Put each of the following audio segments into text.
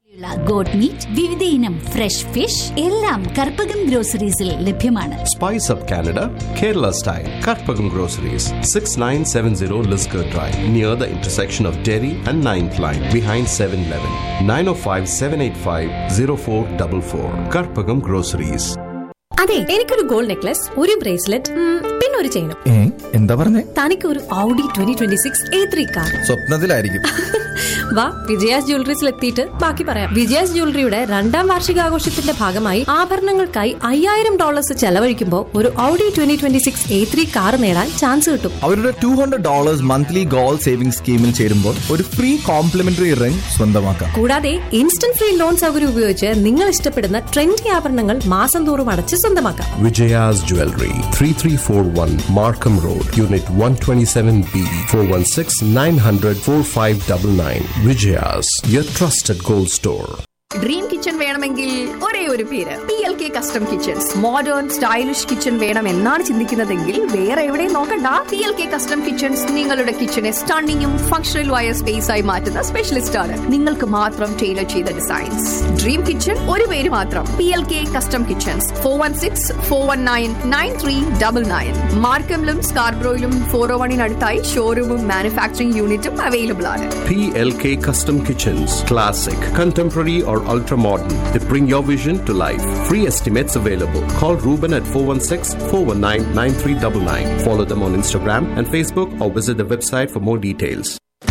Got meet വിവിധ ഇനം fresh fish എല്ലാം കർപ്പകം ഗ്രോസറീസിൽ ലഭ്യമാണ് Spice Up Canada, Kerala style. Karpagam Groceries, 6970 Lisgar Drive, near the intersection of Derry and 9th Line, behind 7 Eleven. 905 785 0444. Karpagam Groceries. അതെ എനിക്കൊരു gold necklace ഒരു bracelet പിന്നെ ഒരു ചെയിനും ഏ എന്താ പറഞ്ഞേ തനിക്ക് ഒരു Audi twenty twenty six A three car സ്വപ്നത്തിലായിരിക്കും വാ വിജയാസ് ജ്വല്ലറീസിൽ എത്തിയിട്ട് ബാക്കി പറയാം വിജയാസ് ജ്വല്ലറിയുടെ രണ്ടാം വാർഷികാഘോഷത്തിന്റെ ഭാഗമായി ആഭരണങ്ങൾക്കായി അയ്യായിരം ഡോളേഴ്സ് ചെലവഴിക്കുമ്പോൾ ഒരു Audi twenty twenty six A three car നേടാൻ ചാൻസ് കിട്ടും അവരുടെ two hundred dollars monthly goal saving സ്കീമിൽ ചേരുമ്പോൾ ഒരു ഫ്രീ കോംപ്ലിമെന്ററി റിംഗ് സ്വന്തമാക്കാം കൂടാതെ ഇൻസ്റ്റന്റ് ഫ്രീ ലോൺ സൗകര്യം ഉപയോഗിച്ച് നിങ്ങൾ ഇഷ്ടപ്പെടുന്ന ട്രെൻഡി ആഭരണങ്ങൾ മാസം തോറും അടച്ച് സ്വന്തമാക്കാം Vijaya's Jewelry, 3341 Markham Road, Unit 127B, 416 900 4599. Vijaya's, your trusted gold store. Dream kitchen വേണമെങ്കിൽ ഒരേ ഒരു പേര് P L K custom kitchens modern stylish kitchen വേണം എന്നാണ് ചിന്തിക്കുന്നതെങ്കിൽ വേറെ എവിടെയും നോക്കണ്ട P L K custom kitchens നിങ്ങളുടെ കിച്ചണെ സ്റ്റണ്ണിങ്ങും ഫംഗ്ഷണലുമായ സ്പേസ് ആയി മാറ്റുന്ന സ്പെഷ്യലിസ്റ്റ് ആണ് നിങ്ങൾക്ക് മാത്രം ടൈലർ ചെയ്ത ഡിസൈൻസ് ഡ്രീം കിച്ചൺ ഒരു പേര് മാത്രം P L K custom kitchens four one six four one nine nine three double nine മാർക്കമിലും സ്കാർബ്രോയിലും ഫോർ ഓ വണിനടുത്തായി ഷോറൂമും മാനുഫാക്ചറിംഗ് യൂണിറ്റും അവൈലബിൾ ആണ് PLK Custom Kitchens, classic, contemporary, or ultra modern. They bring your vision to life. Free estimates available. Call Ruben at 416 419 9399. Follow them on Instagram and Facebook or visit the website for more details.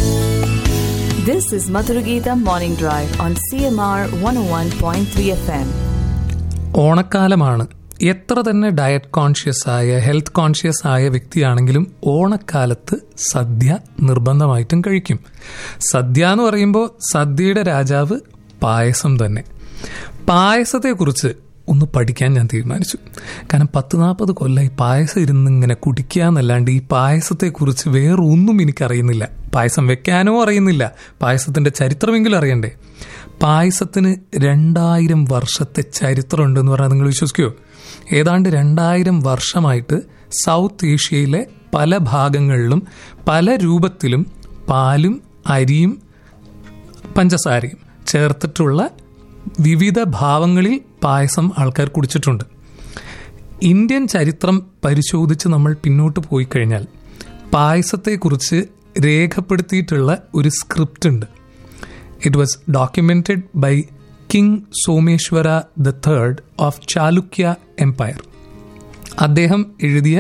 This is Madhuragita Morning Drive on CMR 101.3 FM. ഓണക്കാലമാണ് എത്ര തന്നെ diet conscious ആയ health conscious ആയ വ്യക്തിയാണെങ്കിലും ഓണക്കാലത്ത് സദ്യ നിർബന്ധമായിട്ടും കഴിക്കും സദ്യ എന്ന് പറയുമ്പോൾ സദ്യയുടെ രാജാവ് പായസം തന്നെ പായസത്തെക്കുറിച്ച് ഒന്ന് പഠിക്കാൻ ഞാൻ തീരുമാനിച്ചു കാരണം പത്ത് നാൽപ്പത് കൊല്ലം ഈ പായസം ഇരുന്ന് ഇങ്ങനെ കുടിക്കുക എന്നല്ലാണ്ട് ഈ പായസത്തെക്കുറിച്ച് വേറെ ഒന്നും എനിക്കറിയുന്നില്ല പായസം വെക്കാനോ അറിയുന്നില്ല പായസത്തിന്റെ ചരിത്രമെങ്കിലും അറിയണ്ടേ പായസത്തിന് രണ്ടായിരം വർഷത്തെ ചരിത്രമുണ്ടെന്ന് പറഞ്ഞാൽ നിങ്ങൾ വിശ്വസിക്കുമോ ഏതാണ്ട് രണ്ടായിരം വർഷമായിട്ട് സൗത്ത് ഏഷ്യയിലെ പല ഭാഗങ്ങളിലും പല രൂപത്തിലും പാലും അരിയും പഞ്ചസാരയും ചേർത്തിട്ടുള്ള വിവിധ ഭാവങ്ങളിൽ പായസം ആൾക്കാർ കുടിച്ചിട്ടുണ്ട് ഇന്ത്യൻ ചരിത്രം പരിശോധിച്ച് നമ്മൾ പിന്നോട്ട് പോയി കഴിഞ്ഞാൽ പായസത്തെക്കുറിച്ച് രേഖപ്പെടുത്തിയിട്ടുള്ള ഒരു സ്ക്രിപ്റ്റ് ഉണ്ട് it was documented by king Someshwara the third of Chalukya empire അദ്ദേഹം എഴുതിയ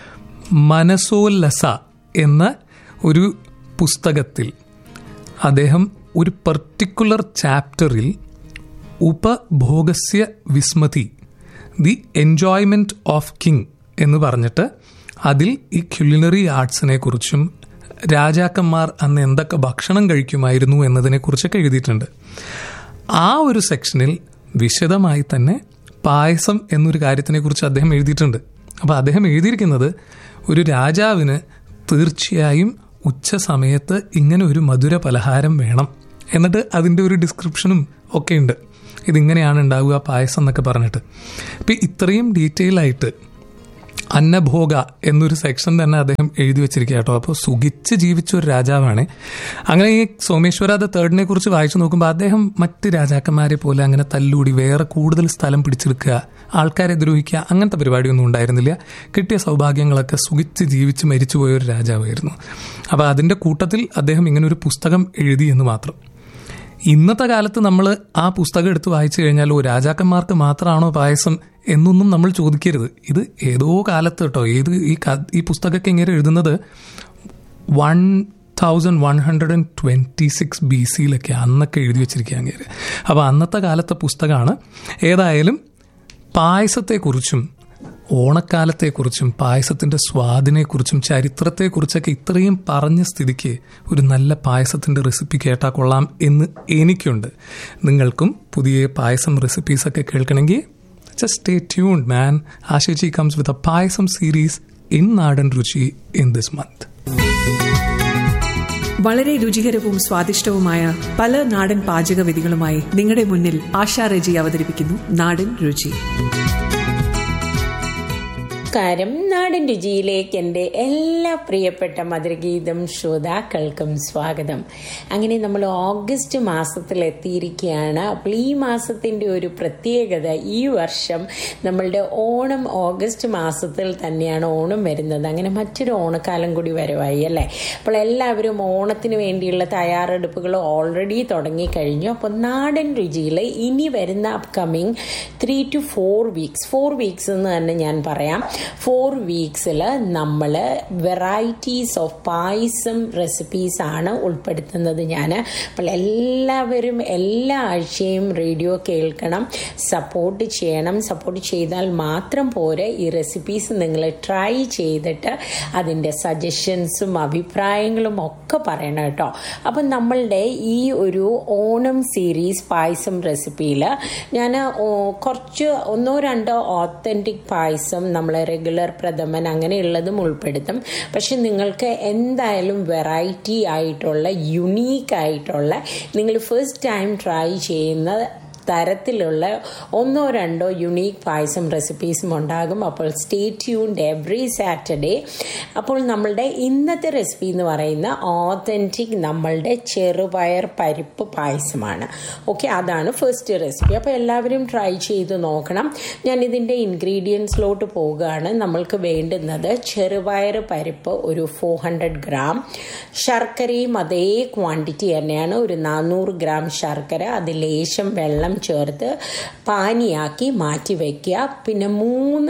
മനസോല്ലസ എന്ന ഒരു പുസ്തകത്തിൽ അദ്ദേഹം ഒരു പർട്ടിക്കുലർ ചാപ്റ്ററിൽ ഉപഭോഗസ്യ വിസ്മതി ദി എൻജോയ്മെന്റ് ഓഫ് കിങ് എന്ന് പറഞ്ഞിട്ട് അതിൽ ഈ ക്യുലിനറി ആർട്സിനെ കുറിച്ചും രാജാക്കന്മാർ അന്ന് എന്തൊക്കെ ഭക്ഷണം കഴിക്കുമായിരുന്നു എന്നതിനെക്കുറിച്ചൊക്കെ എഴുതിയിട്ടുണ്ട് ആ ഒരു സെക്ഷനിൽ വിശദമായി തന്നെ പായസം എന്നൊരു കാര്യത്തിനെക്കുറിച്ച് അദ്ദേഹം എഴുതിയിട്ടുണ്ട് അപ്പോൾ അദ്ദേഹം എഴുതിയിരിക്കുന്നത് ഒരു രാജാവിന് തീർച്ചയായും ഉച്ച സമയത്ത് ഇങ്ങനെ ഒരു മധുര പലഹാരം വേണം എന്നിട്ട് അതിൻ്റെ ഒരു ഡിസ്ക്രിപ്ഷനും ഒക്കെ ഉണ്ട് ഇതിങ്ങനെയാണ് ഉണ്ടാവുക പായസം എന്നൊക്കെ പറഞ്ഞിട്ട് ഇപ്പം ഇത്രയും ഡീറ്റെയിൽ ആയിട്ട് അന്നഭോഗ എന്നൊരു സെക്ഷൻ തന്നെ അദ്ദേഹം എഴുതി വെച്ചിരിക്കുക കേട്ടോ അപ്പോൾ സുഖിച്ച് ജീവിച്ച ഒരു രാജാവാണ് അങ്ങനെ ഈ സോമേശ്വര ദ തേർഡിനെ കുറിച്ച് വായിച്ചു നോക്കുമ്പോൾ അദ്ദേഹം മറ്റ് രാജാക്കന്മാരെ പോലെ അങ്ങനെ തല്ലൂടി വേറെ കൂടുതൽ സ്ഥലം പിടിച്ചെടുക്കുക ആൾക്കാരെ ദ്രോഹിക്കുക അങ്ങനത്തെ പരിപാടിയൊന്നും ഉണ്ടായിരുന്നില്ല കിട്ടിയ സൗഭാഗ്യങ്ങളൊക്കെ സുഖിച്ച് ജീവിച്ച് മരിച്ചുപോയ ഒരു രാജാവായിരുന്നു അപ്പോൾ അതിൻ്റെ കൂട്ടത്തിൽ അദ്ദേഹം ഇങ്ങനെ ഒരു പുസ്തകം എഴുതി എന്ന് മാത്രം ഇന്നത്തെ കാലത്ത് നമ്മൾ ആ പുസ്തകം എടുത്ത് വായിച്ചു കഴിഞ്ഞാൽ ഓ രാജാക്കന്മാർക്ക് മാത്രമാണോ പായസം എന്നൊന്നും നമ്മൾ ചോദിക്കരുത് ഇത് ഏതോ കാലത്ത് കേട്ടോ ഏത് ഈ ക- ഈ പുസ്തകമൊക്കെ ഇങ്ങനെ എഴുതുന്നത് one thousand one hundred and twenty six B സിയിലൊക്കെ അന്നൊക്കെ എഴുതി വെച്ചിരിക്കുക അങ്ങേര് അപ്പോൾ അന്നത്തെ കാലത്തെ പുസ്തകമാണ് ഏതായാലും പായസത്തെക്കുറിച്ചും ഓണക്കാലത്തെക്കുറിച്ചും പായസത്തിൻ്റെ സ്വാദിനെക്കുറിച്ചും ചരിത്രത്തെക്കുറിച്ചൊക്കെ ഇത്രയും പറഞ്ഞ സ്ഥിതിക്ക് ഒരു നല്ല പായസത്തിൻ്റെ റെസിപ്പി കേട്ടാൽ കൊള്ളാം എന്ന് എനിക്കുണ്ട് നിങ്ങൾക്കും പുതിയ പായസം റെസിപ്പീസൊക്കെ കേൾക്കണമെങ്കിൽ ജസ്റ്റ് സ്റ്റേ ട്യൂൺഡ് മാൻ ആശിച്ചി comes with a payasam series in Nadan Ruchi in this month വളരെ രുചികരവും സ്വാദിഷ്ടവുമായ പല നാടൻ പാചകവിധികളുമായി നിങ്ങളുടെ മുന്നിൽ ആശാ റെജി അവതരിപ്പിക്കുന്നു നാടൻ രുചി നമസ്കാരം നാടൻ രുചിയിലേക്ക് എൻ്റെ എല്ലാ പ്രിയപ്പെട്ട മധുരഗീതം ശ്രോതാക്കൾക്കും സ്വാഗതം അങ്ങനെ നമ്മൾ ഓഗസ്റ്റ് മാസത്തിൽ എത്തിയിരിക്കുകയാണ് അപ്പോൾ ഈ മാസത്തിൻ്റെ ഒരു പ്രത്യേകത ഈ വർഷം നമ്മളുടെ ഓണം ഓഗസ്റ്റ് മാസത്തിൽ തന്നെയാണ് ഓണം വരുന്നത് അങ്ങനെ മറ്റൊരു ഓണക്കാലം കൂടി വരവായി അല്ലേ അപ്പോൾ എല്ലാവരും ഓണത്തിന് വേണ്ടിയുള്ള തയ്യാറെടുപ്പുകൾ ഓൾറെഡി തുടങ്ങിക്കഴിഞ്ഞു അപ്പോൾ നാടൻ രുചിയിൽ ഇനി വരുന്ന upcoming three to four weeks four weeks എന്ന് തന്നെ ഞാൻ പറയാം ഫോർ വീക്സിൽ നമ്മൾ വെറൈറ്റീസ് ഓഫ് പായസം റെസിപ്പീസ് ആണ് ഉൾപ്പെടുത്തുന്നത് ഞാൻ അപ്പോൾ എല്ലാവരും എല്ലാ ആഴ്ചയും റേഡിയോ കേൾക്കണം സപ്പോർട്ട് ചെയ്യണം സപ്പോർട്ട് ചെയ്താൽ മാത്രം പോരെ ഈ റെസിപ്പീസ് നിങ്ങൾ ട്രൈ ചെയ്തിട്ട് അതിൻ്റെ സജഷൻസും അഭിപ്രായങ്ങളും ഒക്കെ പറയണം കേട്ടോ അപ്പം നമ്മളുടെ ഈ ഒരു ഓണം സീരീസ് പായസം റെസിപ്പിയിൽ ഞാൻ കുറച്ച് ഒന്നോ രണ്ടോ ഓത്തൻറ്റിക് പായസം നമ്മൾ റെഗുലർ പ്രഥമൻ അങ്ങനെയുള്ളതും ഉൾപ്പെടുത്തും പക്ഷെ നിങ്ങൾക്ക് എന്തായാലും വെറൈറ്റി ആയിട്ടുള്ള യുണീക്ക് ആയിട്ടുള്ള നിങ്ങൾ ഫസ്റ്റ് ടൈം ട്രൈ ചെയ്യുന്ന തരത്തിലുള്ള ഒന്നോ രണ്ടോ യുണീക്ക് പായസം റെസിപ്പീസും ഉണ്ടാകും അപ്പോൾ സ്റ്റേ ട്യൂൺഡ് എവറി സാറ്റർഡേ അപ്പോൾ നമ്മളുടെ ഇന്നത്തെ റെസിപ്പി എന്ന് പറയുന്ന ഓതൻറ്റിക് നമ്മളുടെ ചെറുപയർ പരിപ്പ് പായസമാണ് ഓക്കെ അതാണ് ഫസ്റ്റ് റെസിപ്പി അപ്പോൾ എല്ലാവരും ട്രൈ ചെയ്ത് നോക്കണം ഞാൻ ഇതിൻ്റെ ഇൻഗ്രീഡിയൻസിലോട്ട് പോവുകയാണ് നമ്മൾക്ക് വേണ്ടുന്നത് ചെറുപയർ പരിപ്പ് ഒരു ഫോർ ഹൺഡ്രഡ് ഗ്രാം ശർക്കരയും അതേ ക്വാണ്ടിറ്റി തന്നെയാണ് ഒരു നാനൂറ് ഗ്രാം ശർക്കര അതിൽ ലേശം വെള്ളം ചേർത്ത് പാനിയാക്കി മാറ്റി വയ്ക്കുക പിന്നെ മൂന്ന്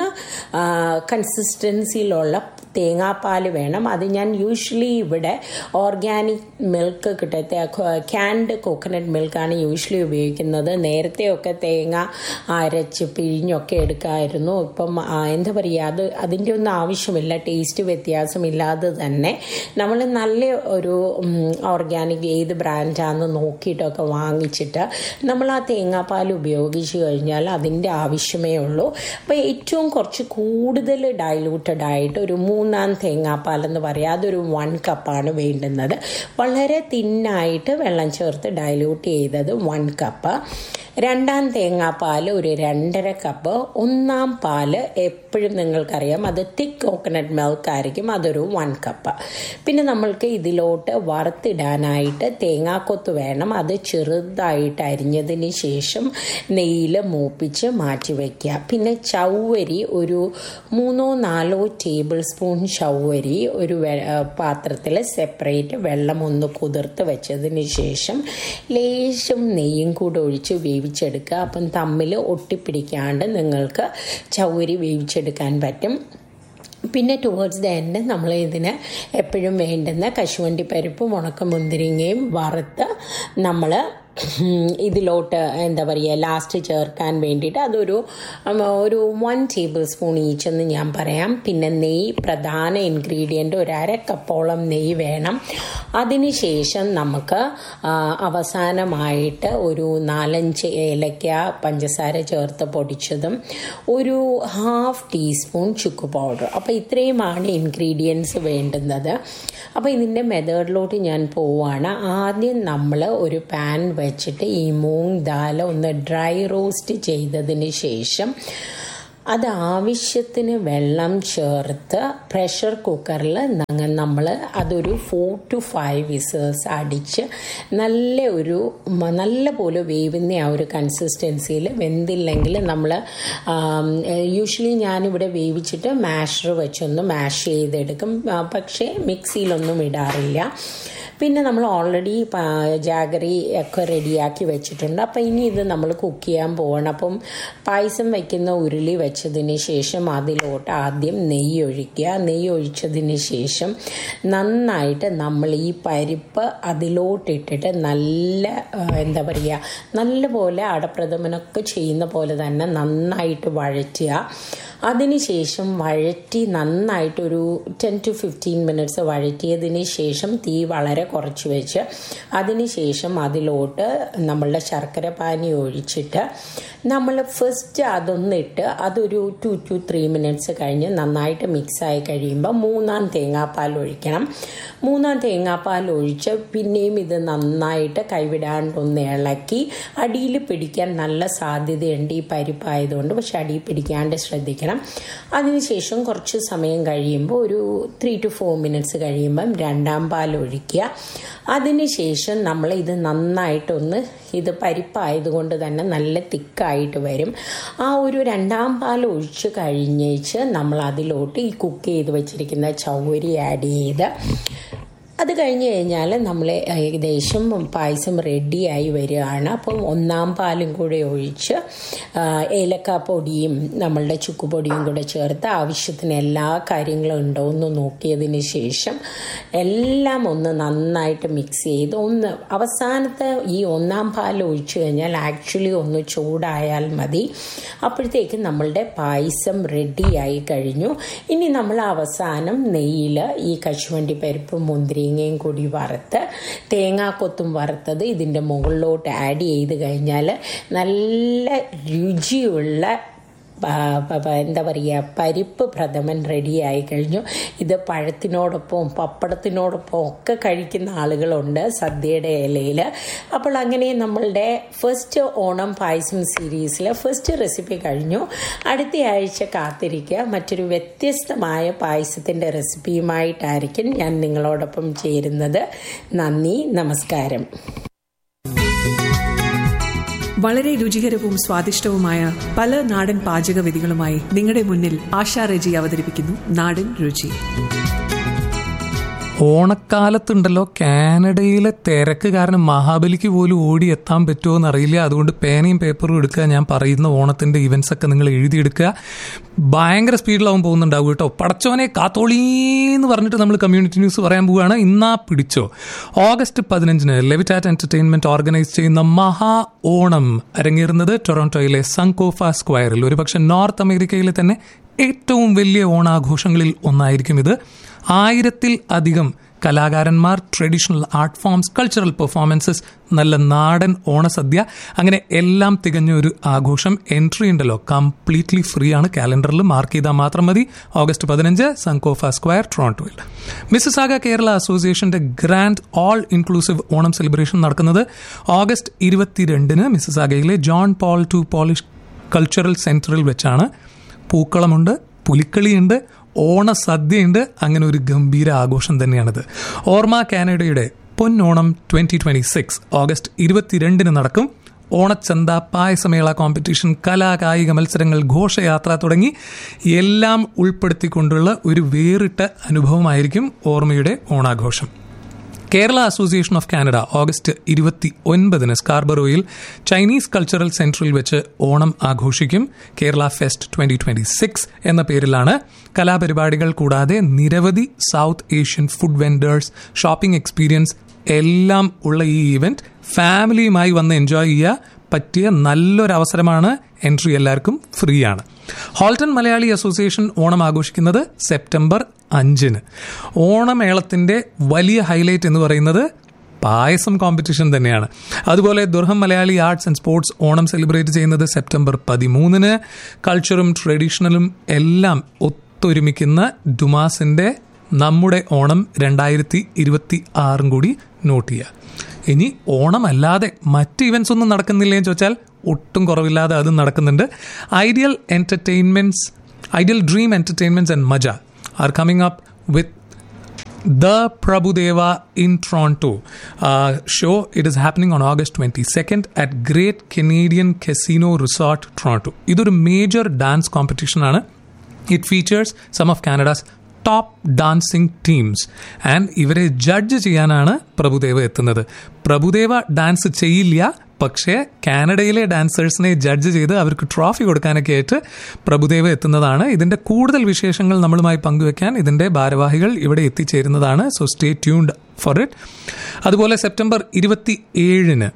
കൺസിസ്റ്റൻസിയിലുള്ള തേങ്ങാപ്പാൽ വേണം അത് ഞാൻ യൂഷ്വലി ഇവിടെ ഓർഗാനിക് മിൽക്ക് കിട്ടത്തെ ക്യാൻഡ് കോക്കനട്ട് മിൽക്കാണ് യൂഷ്വലി ഉപയോഗിക്കുന്നത് നേരത്തെയൊക്കെ തേങ്ങ അരച്ച് പിഴിഞ്ഞൊക്കെ എടുക്കാമായിരുന്നു ഇപ്പം എന്താ പറയുക അത് അതിൻ്റെ ഒന്നും ആവശ്യമില്ല ടേസ്റ്റ് വ്യത്യാസമില്ലാതെ തന്നെ നമ്മൾ നല്ല ഒരു ഓർഗാനിക് ഏത് ബ്രാൻഡാണെന്ന് നോക്കിയിട്ടൊക്കെ വാങ്ങിച്ചിട്ട് നമ്മൾ ആ തേങ്ങാപ്പാൽ ഉപയോഗിച്ച് കഴിഞ്ഞാൽ അതിൻ്റെ ആവശ്യമേ ഉള്ളൂ അപ്പോൾ ഏറ്റവും കുറച്ച് കൂടുതൽ ഡൈലൂട്ടഡ് ആയിട്ട് ഒരു മൂന്നാം തേങ്ങാപ്പാൽ എന്ന് പറയാം അതൊരു വൺ കപ്പാണ് വേണ്ടുന്നത് വളരെ തിന്നായിട്ട് വെള്ളം ചേർത്ത് ഡൈലൂട്ട് ചെയ്തത് വൺ കപ്പ് രണ്ടാം തേങ്ങാപ്പാൽ ഒരു രണ്ടര കപ്പ് ഒന്നാം പാല് എപ്പോഴും നിങ്ങൾക്കറിയാം അത് തിക്ക് കോക്കനട്ട് മിൽക്ക് ആയിരിക്കും അതൊരു വൺ കപ്പ് പിന്നെ നമ്മൾക്ക് ഇതിലോട്ട് വറുത്തിടാനായിട്ട് തേങ്ങാക്കൊത്ത് വേണം അത് ചെറുതായിട്ട് അരിഞ്ഞതിന് ശേഷം നെയ്യിൽ മൂപ്പിച്ച് മാറ്റി വയ്ക്കുക പിന്നെ ചൗവരി ഒരു മൂന്നോ നാലോ ടേബിൾ സ്പൂൺ ചൗവരി ഒരു പാത്രത്തിൽ സെപ്പറേറ്റ് വെള്ളം ഒന്ന് കുതിർത്ത് വെച്ചതിന് ശേഷം ലേശം നെയ്യും കൂടെ ഒഴിച്ച് വേവിച്ചെടുക്കുക അപ്പം തമ്മിൽ ഒട്ടിപ്പിടിക്കാണ്ട് നിങ്ങൾക്ക് ചൗരി വേവിച്ചെടുക്കാൻ പറ്റും പിന്നെ ടുവേർഡ്സ് ദ എൻഡ് നമ്മൾ ഇതിന് എപ്പോഴും വേണ്ടുന്ന കശുവണ്ടി പരിപ്പും ഉണക്കമുന്തിരിങ്ങയും വറുത്ത് നമ്മൾ ഇതിലോട്ട് എന്താ പറയുക ലാസ്റ്റ് ചേർക്കാൻ വേണ്ടിയിട്ട് അതൊരു ഒരു വൺ ടേബിൾ സ്പൂൺ ഈച്ച് എന്ന് ഞാൻ പറയാം പിന്നെ നെയ്യ് പ്രധാന ഇൻഗ്രീഡിയൻ്റ് ഒരു അര കപ്പോളം നെയ്യ് വേണം അതിനുശേഷം നമുക്ക് അവസാനമായിട്ട് ഒരു നാലഞ്ച് ഏലക്ക പഞ്ചസാര ചേർത്ത് പൊടിച്ചതും ഒരു ഹാഫ് ടീസ്പൂൺ ചുക്ക് പൗഡർ അപ്പോൾ ഇത്രയുമാണ് ഇൻഗ്രീഡിയൻസ് വേണ്ടുന്നത് അപ്പോൾ ഇതിൻ്റെ മെത്തേഡിലോട്ട് ഞാൻ പോവുകയാണ് ആദ്യം നമ്മൾ ഒരു പാൻ വെച്ചിട്ട് ഈ മൂങ് ദാൽ ഒന്ന് ഡ്രൈ റോസ്റ്റ് ചെയ്തതിന് ശേഷം അത് ആവശ്യത്തിന് വെള്ളം ചേർത്ത് പ്രഷർ കുക്കറിൽ നമ്മൾ അതൊരു ഫോർ ടു ഫൈവ് വിസേഴ്സ് അടിച്ച് നല്ല ഒരു നല്ല പോലെ വേവുന്ന ആ ഒരു കൺസിസ്റ്റൻസിയിൽ വെന്തില്ലെങ്കിൽ നമ്മൾ യൂഷ്വലി ഞാനിവിടെ വേവിച്ചിട്ട് മാഷർ വെച്ചൊന്ന് മാഷ് ചെയ്തെടുക്കും പക്ഷേ മിക്സിയിലൊന്നും ഇടാറില്ല പിന്നെ നമ്മൾ ഓൾറെഡി ജാഗറി ഒക്കെ റെഡിയാക്കി വെച്ചിട്ടുണ്ട് അപ്പം ഇനി ഇത് നമ്മൾ കുക്ക് ചെയ്യാൻ പോകണം അപ്പം പായസം വയ്ക്കുന്ന ഉരുളി വെച്ചതിന് ശേഷം അതിലോട്ട് ആദ്യം നെയ്യ് ഒഴിക്കുക നെയ്യ് ഒഴിച്ചതിന് ശേഷം നന്നായിട്ട് നമ്മൾ ഈ പരിപ്പ് അതിലോട്ടിട്ടിട്ട് നല്ല എന്താ പറയുക നല്ലപോലെ അടപ്രഥമനൊക്കെ ചെയ്യുന്ന പോലെ തന്നെ നന്നായിട്ട് വഴറ്റുക അതിനുശേഷം വഴറ്റി നന്നായിട്ടൊരു ടെൻ ടു ഫിഫ്റ്റീൻ മിനിറ്റ്സ് വഴറ്റിയതിന് ശേഷം തീ വളരെ കുറച്ച് വെച്ച് അതിനുശേഷം അതിലോട്ട് നമ്മളുടെ ശർക്കര പാനി ഒഴിച്ചിട്ട് നമ്മൾ ഫസ്റ്റ് അതൊന്നിട്ട് അതൊരു ടു ടു ത്രീ മിനിറ്റ്സ് കഴിഞ്ഞ് നന്നായിട്ട് മിക്സായി കഴിയുമ്പോൾ മൂന്നാം തേങ്ങാപ്പാൽ ഒഴിക്കണം മൂന്നാം തേങ്ങാപ്പാൽ ഒഴിച്ച് പിന്നെയും ഇത് നന്നായിട്ട് കൈവിടാണ്ടൊന്ന് ഇളക്കി അടിയിൽ പിടിക്കാൻ നല്ല സാധ്യതയുണ്ട് ഈ പരിപ്പായതുകൊണ്ട് പക്ഷെ അടിയിൽ പിടിക്കാണ്ട് ശ്രദ്ധിക്കണം അതിനുശേഷം കുറച്ച് സമയം കഴിയുമ്പോൾ ഒരു ത്രീ ടു ഫോർ മിനിറ്റ്സ് കഴിയുമ്പം രണ്ടാം പാൽ ഒഴിക്കുക അതിനുശേഷം നമ്മൾ ഇത് നന്നായിട്ടൊന്ന് ഇത് പരിപ്പായതുകൊണ്ട് തന്നെ നല്ല തിക്കായിട്ട് വരും ആ ഒരു രണ്ടാം പാൽ ഒഴിച്ച് കഴിഞ്ഞേച്ച് നമ്മൾ അതിലോട്ട് ഈ കുക്ക് ചെയ്ത് വെച്ചിരിക്കുന്ന ചൗരി ആഡ് ചെയ്ത് അത് കഴിഞ്ഞ് കഴിഞ്ഞാൽ നമ്മൾ ഏകദേശം പായസം റെഡിയായി വരികയാണ് അപ്പം ഒന്നാം പാലും കൂടെ ഒഴിച്ച് ഏലക്ക പൊടിയും നമ്മളുടെ ചുക്കുപൊടിയും കൂടെ ചേർത്ത് ആവശ്യത്തിന് എല്ലാ കാര്യങ്ങളും ഉണ്ടോ എന്ന് നോക്കിയതിന് ശേഷം എല്ലാം ഒന്ന് നന്നായിട്ട് മിക്സ് ചെയ്ത് ഒന്ന് അവസാനത്തെ ഈ ഒന്നാം പാൽ ഒഴിച്ചു കഴിഞ്ഞാൽ ആക്ച്വലി ഒന്ന് ചൂടായാൽ മതി അപ്പോഴത്തേക്ക് നമ്മളുടെ പായസം റെഡിയായി കഴിഞ്ഞു ഇനി നമ്മൾ അവസാനം നെയ്യിൽ ഈ കശുവണ്ടി പരിപ്പ് മുന്തിരി തേങ്ങയും കൂടി വറുത്ത് തേങ്ങാക്കൊത്തും വറുത്തത് ഇതിൻ്റെ മുകളിലോട്ട് ആഡ് ചെയ്ത് കഴിഞ്ഞാൽ നല്ല രുചിയുള്ള എന്താ പറയുക പരിപ്പ് പ്രഥമൻ റെഡിയായി കഴിഞ്ഞു ഇത് പഴത്തിനോടൊപ്പം പപ്പടത്തിനോടൊപ്പം ഒക്കെ കഴിക്കുന്ന ആളുകളുണ്ട് സദ്യയുടെ ഇലയിൽ അപ്പോൾ അങ്ങനെ നമ്മളുടെ ഫസ്റ്റ് ഓണം പായസം സീരീസിലെ ഫസ്റ്റ് റെസിപ്പി കഴിഞ്ഞു അടുത്ത ആഴ്ച കാത്തിരിക്കുക മറ്റൊരു വ്യത്യസ്തമായ പായസത്തിൻ്റെ റെസിപ്പിയുമായിട്ടായിരിക്കും ഞാൻ നിങ്ങളോടൊപ്പം ചേരുന്നത് നന്ദി നമസ്കാരം വളരെ രുചികരവും സ്വാദിഷ്ടവുമായ പല നാടൻ പാചക വിധികളുമായി നിങ്ങളുടെ മുന്നിൽ ആശാ റെജി അവതരിപ്പിക്കുന്നു നാടൻ രുചി ഓണക്കാലത്തുണ്ടല്ലോ കാനഡയിലെ തിരക്ക് കാരണം മഹാബലിക്ക് പോലും ഓടി എത്താൻ പറ്റുമോ എന്നറിയില്ല അതുകൊണ്ട് പേനയും പേപ്പറും എടുക്കുക ഞാൻ പറയുന്ന ഓണത്തിന്റെ ഇവന്റ്സ് ഒക്കെ നിങ്ങൾ എഴുതിയെടുക്കുക ഭയങ്കര സ്പീഡിലാവും പോകുന്നുണ്ടാവും കേട്ടോ പടച്ചോനെ കാത്തോളീന്ന് പറഞ്ഞിട്ട് നമ്മൾ കമ്മ്യൂണിറ്റി ന്യൂസ് പറയാൻ പോവുകയാണ് ഇന്നാ പിടിച്ചോ ഓഗസ്റ്റ് പതിനഞ്ചിന് ലെവിറ്റാറ്റ് എന്റർടൈൻമെന്റ് ഓർഗനൈസ് ചെയ്യുന്ന മഹാ ഓണം അരങ്ങേറുന്നത് ടൊറോണ്ടോയിലെ സങ്കോഫ സ്ക്വയറിൽ ഒരുപക്ഷെ നോർത്ത് അമേരിക്കയിലെ തന്നെ ഏറ്റവും വലിയ ഓണാഘോഷങ്ങളിൽ ഒന്നായിരിക്കും ഇത് ആയിരത്തിൽ അധികം കലാകാരന്മാർ traditional art forms cultural performances നല്ല നാടൻ ഓണസദ്യ അങ്ങനെ എല്ലാം തികഞ്ഞ ഒരു ആഘോഷം എൻട്രി ഉണ്ടല്ലോ കംപ്ലീറ്റ്ലി ഫ്രീ ആണ് കാലണ്ടറിൽ മാർക്ക് ചെയ്താൽ മാത്രം മതി ഓഗസ്റ്റ് പതിനഞ്ച് സങ്കോഫ സ്ക്വയർ ടൊറോണ്ടോയിൽ മിസ്സാഗ കേരള അസോസിയേഷന്റെ grand all inclusive Onam celebration നടക്കുന്നത് ഓഗസ്റ്റ് ഇരുപത്തിരണ്ടിന് മിസ്സാഗയിലെ John Paul two Polish cultural സെന്ററിൽ വെച്ചാണ് പൂക്കളമുണ്ട് പുലിക്കളിയുണ്ട് ഓണസദ്യയുണ്ട് അങ്ങനെ ഒരു ഗംഭീര ആഘോഷം തന്നെയാണിത് ഓർമ്മ കാനഡയുടെ Ponnonam twenty twenty six August ഇരുപത്തിരണ്ടിന് നടക്കും ഓണച്ചന്ത പായസമേള കോമ്പറ്റീഷൻ കലാ കായിക മത്സരങ്ങൾ ഘോഷയാത്ര തുടങ്ങി എല്ലാം ഉൾപ്പെടുത്തിക്കൊണ്ടുള്ള ഒരു വേറിട്ട അനുഭവമായിരിക്കും ഓർമ്മയുടെ ഓണാഘോഷം Kerala association of Canada August ഇരുപത്തി ഒൻപതിന് സ്കാർബറോയിൽ ചൈനീസ് കൾച്ചറൽ സെന്ററിൽ വെച്ച് ഓണം ആഘോഷിക്കും Kerala fest twenty twenty six എന്ന പേരിലാണ് കലാപരിപാടികൾ കൂടാതെ നിരവധി south Asian food vendors shopping experience എല്ലാം ഉള്ള ഈ ഇവന്റ് ഫാമിലിയുമായി വന്ന് എൻജോയ് ചെയ്യുക പറ്റിയ നല്ലൊരു അവസരമാണ് എൻട്രി എല്ലാവർക്കും ഫ്രീ ആണ് ഹോൾട്ടൺ മലയാളി അസോസിയേഷൻ ഓണം ആഘോഷിക്കുന്നത് സെപ്റ്റംബർ അഞ്ചിന് ഓണമേളത്തിന്റെ വലിയ ഹൈലൈറ്റ് എന്ന് പറയുന്നത് പായസം കോമ്പറ്റീഷൻ തന്നെയാണ് അതുപോലെ Durham Malayali arts and sports Onam celebrate ചെയ്യുന്നത് സെപ്റ്റംബർ പതിമൂന്നിന് കൾച്ചറും ട്രഡീഷണലും എല്ലാം ഒത്തൊരുമിക്കുന്ന ഡുമാസിന്റെ നമ്മുടെ ഓണം രണ്ടായിരത്തി ഇരുപത്തി ആറും കൂടി നോട്ട് ചെയ്യുക ഇനി ഓണമല്ലാതെ മറ്റ് ഇവന്റ്സ് ഒന്നും നടക്കുന്നില്ലേ എന്ന് ചോദിച്ചാൽ ഒട്ടും കുറവില്ലാതെ അതും നടക്കുന്നുണ്ട് ideal entertainments ideal dream entertainments and മജ are coming up with The Prabhudeva in Toronto uh, show. It is happening on August 22nd at Great Canadian Casino Resort, Toronto. ഇതൊരു മേജർ ഡാൻസ് കോമ്പറ്റീഷൻ ആണ് it features some of Canada's top dancing teams and ഇവരെ judge ചെയ്യാനാണ് പ്രഭുദേവ എത്തുന്നത് Prabhudeva dance ചെയ്യില്ല പക്ഷേ കാനഡയിലെ ഡാൻസേഴ്സിനെ judge ചെയ്ത് അവർക്ക് ട്രോഫി കൊടുക്കാനൊക്കെ ആയിട്ട് പ്രഭുദേവ എത്തുന്നതാണ് ഇതിന്റെ കൂടുതൽ വിശേഷങ്ങൾ നമ്മളുമായി പങ്കുവെക്കാൻ ഇതിന്റെ ഭാരവാഹികൾ ഇവിടെ എത്തിച്ചേരുന്നതാണ് so stay tuned for it അതുപോലെ സെപ്റ്റംബർ ഇരുപത്തി ഏഴിന്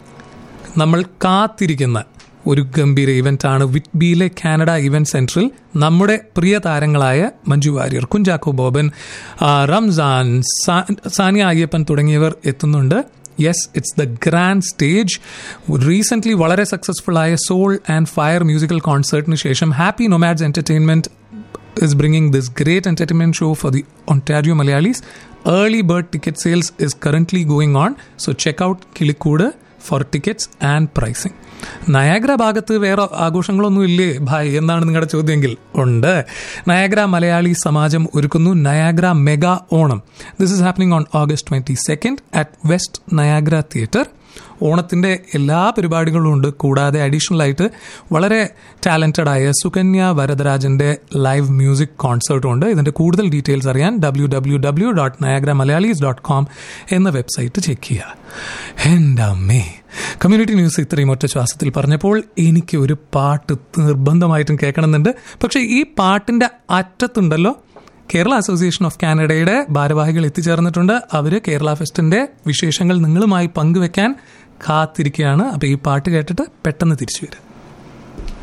നമ്മൾ കാത്തിരിക്കുന്ന ഒരു ഗംഭീര ഇവന്റ് ആണ് വിറ്റ്ബിയിലെ കാനഡ ഇവന്റ് സെന്ററിൽ നമ്മുടെ പ്രിയ താരങ്ങളായ മഞ്ജു വാര്യർ കുഞ്ചാക്കോ ബോബൻ റംസാൻ സാനിയ അയ്യപ്പൻ തുടങ്ങിയവർ എത്തുന്നുണ്ട് yes it's the grand stage recent വളരെ സക്സസ്ഫുൾ ആയ സോൾ ആൻഡ് ഫയർ മ്യൂസിക്കൽ കോൺസേർട്ടിന് ശേഷം happy nomads entertainment is bringing this great entertainment show for the Ontario Malayalis. Early bird ticket sales is currently going on, so check out Kilikuda for tickets and pricing. Niagara ഭാഗത്ത് വേറെ ആഘോഷങ്ങളൊന്നും ഇല്ലേ ഭായ് എന്നാണ് നിങ്ങളുടെ ചോദ്യമെങ്കിൽ ഉണ്ട് Niagara Malayali Samajam ഒരുക്കുന്നു Niagara mega Onam this is happening on August twenty second at west Niagara theatre ഓണത്തിൻ്റെ എല്ലാ പരിപാടികളും ഉണ്ട് കൂടാതെ അഡീഷണൽ ആയിട്ട് വളരെ ടാലൻറ്റഡ് ആയ സുകന്യ വരദരാജന്റെ ലൈവ് മ്യൂസിക് കോൺസേർട്ടും ഉണ്ട് ഇതിന്റെ കൂടുതൽ ഡീറ്റെയിൽസ് അറിയാൻ W W W dot Niagara Malayalees dot com എന്ന വെബ്സൈറ്റ് ചെക്ക് ചെയ്യുക എൻ്റെ അമ്മേ കമ്മ്യൂണിറ്റി ന്യൂസ് ഇത്രയും ഒറ്റ ശ്വാസത്തിൽ പറഞ്ഞപ്പോൾ എനിക്ക് ഒരു പാട്ട് നിർബന്ധമായിട്ടും കേൾക്കണമെന്നുണ്ട് പക്ഷേ ഈ പാട്ടിന്റെ അറ്റത്തുണ്ടല്ലോ കേരള അസോസിയേഷൻ ഓഫ് കാനഡയുടെ ഭാരവാഹികൾ എത്തിച്ചേർന്നിട്ടുണ്ട് അവർ കേരള ഫെസ്റ്റിന്റെ വിശേഷങ്ങൾ നിങ്ങളുമായി പങ്കുവെക്കാൻ കാത്തിരിക്കുകയാണ് അപ്പോൾ ഈ പാട്ട് കേട്ടിട്ട് പെട്ടെന്ന് തിരിച്ചു വരും